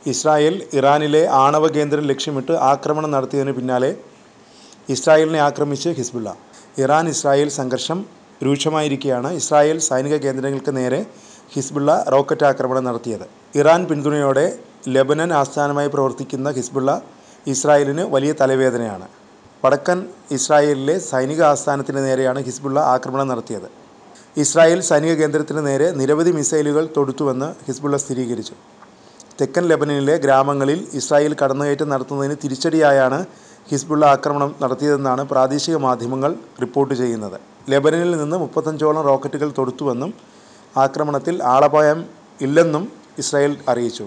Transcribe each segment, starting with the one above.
Israel ഇറാനിലെ ആണവ കേന്ദ്രം ലക്ഷ്യമിട്ട് ആക്രമണം നടത്തിയതിന് പിന്നാലെ ഇസ്രായേലിനെ ആക്രമിച്ച് ഹിസ്ബുള്ള ഇറാൻ ഇസ്രായേൽ സംഘർഷം രൂക്ഷമായിരിക്കെയാണ് ഇസ്രായേൽ സൈനിക കേന്ദ്രങ്ങൾക്ക് നേരെ ഹിസ്ബുള്ള റോക്കറ്റ് ആക്രമണം നടത്തിയത് ഇറാൻ പിന്തുണയോടെ ലെബനൻ ആസ്ഥാനമായി പ്രവർത്തിക്കുന്ന ഹിസ്ബുള്ള ഇസ്രായേലിന് വലിയ തലവേദനയാണ് വടക്കൻ ഇസ്രായേലിലെ സൈനിക ആസ്ഥാനത്തിന് നേരെയാണ് ഹിസ്ബുള്ള ആക്രമണം നടത്തിയത് ഇസ്രായേൽ സൈനിക കേന്ദ്രത്തിന് നേരെ നിരവധി മിസൈലുകൾ തൊടുത്തുവെന്ന് ഹിസ്ബുള്ള സ്ഥിരീകരിച്ചു തെക്കൻ ലെബനനിലെ ഗ്രാമങ്ങളിൽ ഇസ്രായേൽ കടന്നുകയറ്റം നടത്തുന്നതിന് തിരിച്ചടിയായാണ് ഹിസ്ബുള്ള ആക്രമണം നടത്തിയതെന്നാണ് പ്രാദേശിക മാധ്യമങ്ങൾ റിപ്പോർട്ട് ചെയ്യുന്നത് ലെബനനിൽ നിന്ന് മുപ്പത്തഞ്ചോളം റോക്കറ്റുകൾ തൊടുത്തുവെന്നും ആക്രമണത്തിൽ ആളപായം ഇല്ലെന്നും ഇസ്രായേൽ അറിയിച്ചു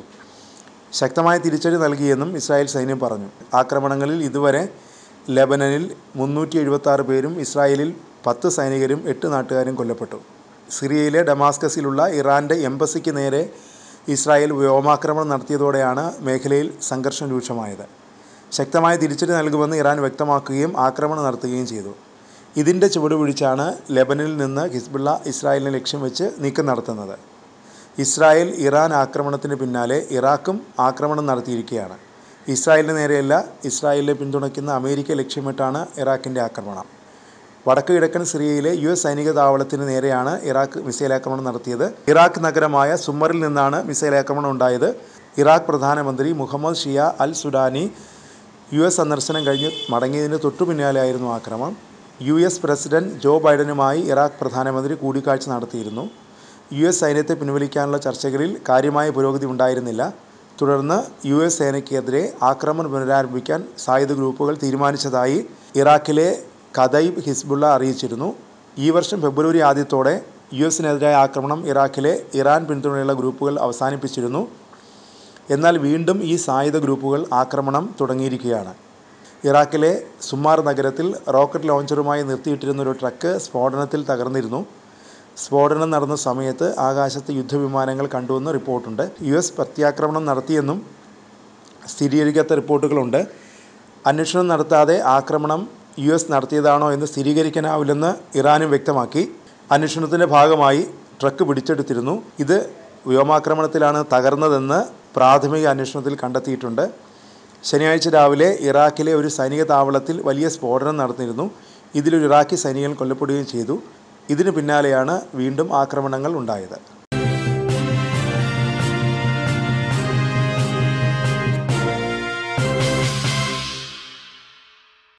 ശക്തമായ തിരിച്ചടി നൽകിയെന്നും ഇസ്രായേൽ സൈന്യം പറഞ്ഞു ആക്രമണങ്ങളിൽ ഇതുവരെ ലെബനനിൽ മുന്നൂറ്റി എഴുപത്തി പേരും ഇസ്രായേലിൽ പത്ത് സൈനികരും എട്ട് നാട്ടുകാരും കൊല്ലപ്പെട്ടു സിറിയയിലെ ഡമാസ്കസിലുള്ള ഇറാൻ്റെ എംബസിക്ക് നേരെ ഇസ്രായേൽ വ്യോമാക്രമണം നടത്തിയതോടെയാണ് മേഖലയിൽ സംഘർഷം രൂക്ഷമായത് ശക്തമായ തിരിച്ചടി നൽകുമെന്ന് ഇറാൻ വ്യക്തമാക്കുകയും ആക്രമണം നടത്തുകയും ചെയ്തു ഇതിൻ്റെ ചുവടുപിടിച്ചാണ് ലെബനിൽ നിന്ന് ഹിസ്ബുള്ള ഇസ്രായേലിനെ ലക്ഷ്യം വെച്ച് നീക്കം നടത്തുന്നത് ഇസ്രായേൽ ഇറാൻ ആക്രമണത്തിന് പിന്നാലെ ഇറാഖും ആക്രമണം നടത്തിയിരിക്കുകയാണ് ഇസ്രായേലിന് നേരെയല്ല ഇസ്രായേലിനെ പിന്തുണയ്ക്കുന്ന അമേരിക്ക ലക്ഷ്യമിട്ടാണ് ഇറാഖിൻ്റെ ആക്രമണം വടക്ക് കിഴക്കൻ സിറിയയിലെ യു എസ് സൈനിക താവളത്തിന് നേരെയാണ് ഇറാഖ് മിസൈൽ ആക്രമണം നടത്തിയത് ഇറാഖ് നഗരമായ സുമറിൽ നിന്നാണ് മിസൈൽ ആക്രമണം ഉണ്ടായത് ഇറാഖ് പ്രധാനമന്ത്രി Mohammed Shia al Sudani U S സന്ദർശനം കഴിഞ്ഞ് മടങ്ങിയതിന് തൊട്ടു പിന്നാലെയായിരുന്നു ആക്രമണം യു എസ് പ്രസിഡന്റ് ജോ ബൈഡനുമായി ഇറാഖ് പ്രധാനമന്ത്രി കൂടിക്കാഴ്ച നടത്തിയിരുന്നു യു എസ് സൈന്യത്തെ പിൻവലിക്കാനുള്ള ചർച്ചകളിൽ കാര്യമായ പുരോഗതി ഉണ്ടായിരുന്നില്ല തുടർന്ന് യു എസ് സേനയ്ക്കെതിരെ ആക്രമണം പുനരാരംഭിക്കാൻ സായുധ ഗ്രൂപ്പുകൾ തീരുമാനിച്ചതായി ഇറാഖിലെ ഖതൈബ് ഹിസ്ബുള്ള അറിയിച്ചിരുന്നു ഈ വർഷം ഫെബ്രുവരി ആദ്യത്തോടെ യു എസിനെതിരായ ആക്രമണം ഇറാഖിലെ ഇറാൻ പിന്തുണയുള്ള ഗ്രൂപ്പുകൾ അവസാനിപ്പിച്ചിരുന്നു എന്നാൽ വീണ്ടും ഈ സായുധ ഗ്രൂപ്പുകൾ ആക്രമണം തുടങ്ങിയിരിക്കുകയാണ് ഇറാഖിലെ സുമാർ നഗരത്തിൽ റോക്കറ്റ് ലോഞ്ചറുമായി നിർത്തിയിട്ടിരുന്ന ഒരു ട്രക്ക് സ്ഫോടനത്തിൽ തകർന്നിരുന്നു സ്ഫോടനം നടന്ന സമയത്ത് ആകാശത്ത് യുദ്ധവിമാനങ്ങൾ കണ്ടുവെന്ന് റിപ്പോർട്ടുണ്ട് യു എസ് പ്രത്യാക്രമണം നടത്തിയെന്നും സ്ഥിരീകരിക്കാത്ത റിപ്പോർട്ടുകളുണ്ട് അന്വേഷണം നടത്താതെ ആക്രമണം യു എസ് നടത്തിയതാണോ എന്ന് സ്ഥിരീകരിക്കാനാവില്ലെന്ന് ഇറാനും വ്യക്തമാക്കി അന്വേഷണത്തിൻ്റെ ഭാഗമായി ട്രക്ക് പിടിച്ചെടുത്തിരുന്നു ഇത് വ്യോമാക്രമണത്തിലാണ് തകർന്നതെന്ന് പ്രാഥമിക അന്വേഷണത്തിൽ കണ്ടെത്തിയിട്ടുണ്ട് ശനിയാഴ്ച രാവിലെ ഇറാഖിലെ ഒരു സൈനിക താവളത്തിൽ വലിയ സ്ഫോടനം നടന്നിരുന്നു ഇതിലൊരു ഇറാഖി സൈനികൻ കൊല്ലപ്പെടുകയും ചെയ്തു ഇതിന് പിന്നാലെയാണ് വീണ്ടും ആക്രമണങ്ങൾ ഉണ്ടായത്